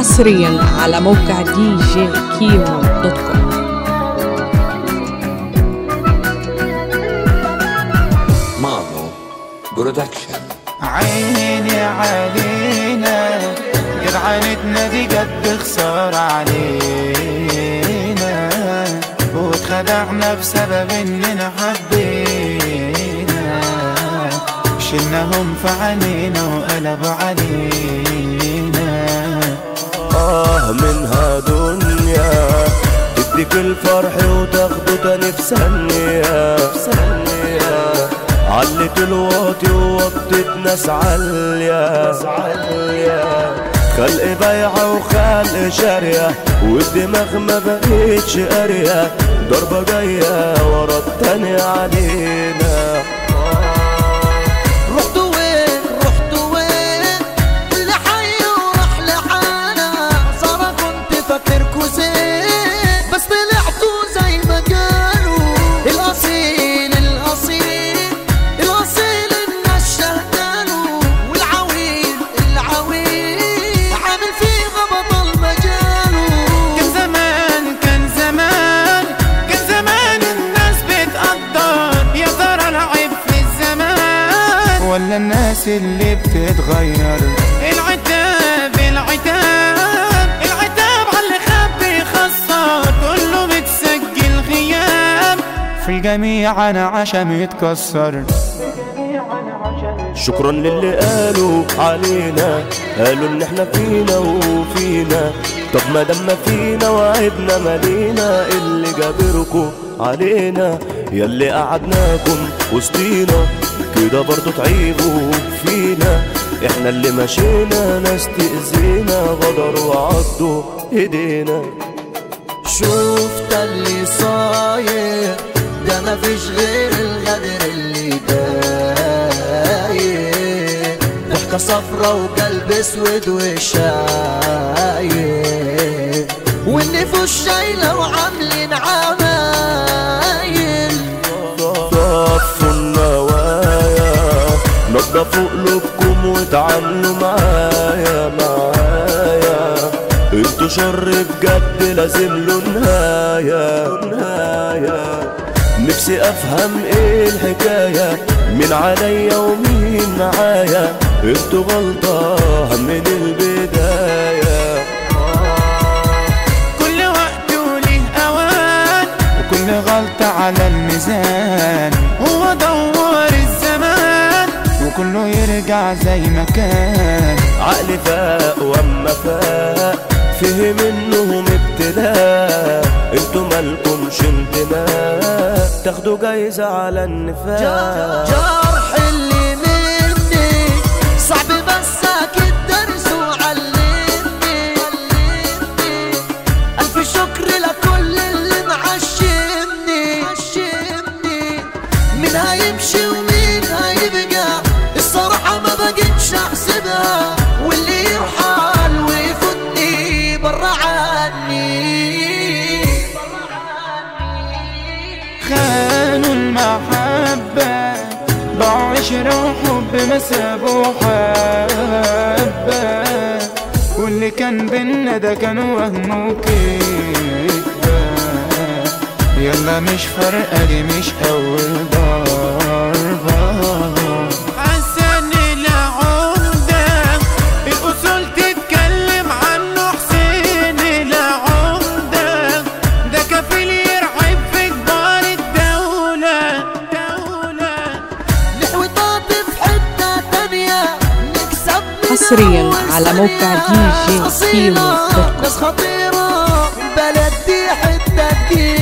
حصريا على موقع دي جي كيمو دوت كوم مامو برودكشن عيني علينا جدعنتنا دي قد خسارة علينا واتخدعنا بسبب اننا حبينا شلناهم في عينينا وقلبوا علينا آه منها دنيا تديك الفرح وتاخده تاني في ثانية في ثانية علت الواطي ووطت ناس عالية عالية خلق بايعة وخلق شارية والدماغ ما بقتش قارية ضربة جاية ورا التانية علينا رحت وين رحت وين اللي حي وراح لحاله صار كنت فاكركوا زين بس طلعتوا زي ما قالوا الاصيل الاصيل الاصيل الناس شهدانوا والعويل العويل عامل فيها بطل مجاله كان زمان كان زمان كان زمان الناس بتقدر يا ترى العيب في الزمان ولا الناس اللي بتتغير العتاب العتاب العتاب على اللي خبي خسر كله بتسجل غياب في الجميع انا عشم يتكسر شكرا للي قالوا علينا قالوا ان احنا فينا وفينا طب ما دام ما فينا وعيبنا مالينا اللي جابركوا علينا ياللي قعدناكم وسطينا كده برضو تعيبوا فينا احنا اللي مشينا ناس تأذينا غدروا وعضوا ايدينا شفت اللي صاير ده مفيش غير الغدر اللي داير ضحكة صفرا وقلب اسود وشاير والنفوس شايلة وعاملين عمايل صفوا النوايا نضفوا قلوبكم وتعاملوا معايا معايا انتوا شر بجد لازم له نهاية نهاية نفسي افهم ايه الحكاية مين عليا ومين معايا انتوا غلطة من البداية كل وقت وله اوان وكل غلطة على الميزان هو دور الزمان وكله يرجع زي ما كان عقلي فاق واما فاق فهم انهم ابتلاء انتوا مالكمش انتماء تاخدوا جايزة على النفاق جرح اللي مني صعب مساك الدرس وعلمني ألف شكر لكل اللي معشمني مين هيمشي ومين هيبقى الصراحة ما بقتش أحسبها واللي يرحل ويفوتني برا عني خانوا المحبة باعوا عشرة وحب ما سابوا حبة واللي كان بينا ده كان وهم وكذبة يلا مش فارقة دي مش أول ضربة حسن العمدة الأصول تتكلم عنه حسين العمدة ده كفيل يرعب في كبار الدولة دولة نحوي طاطي في حتة تانية نكسب من حصرياً أول على موقع ثانية. دي جي أصيلة، كيمو دوت كوم. ناس خطيرة البلد دي حتة تقيلة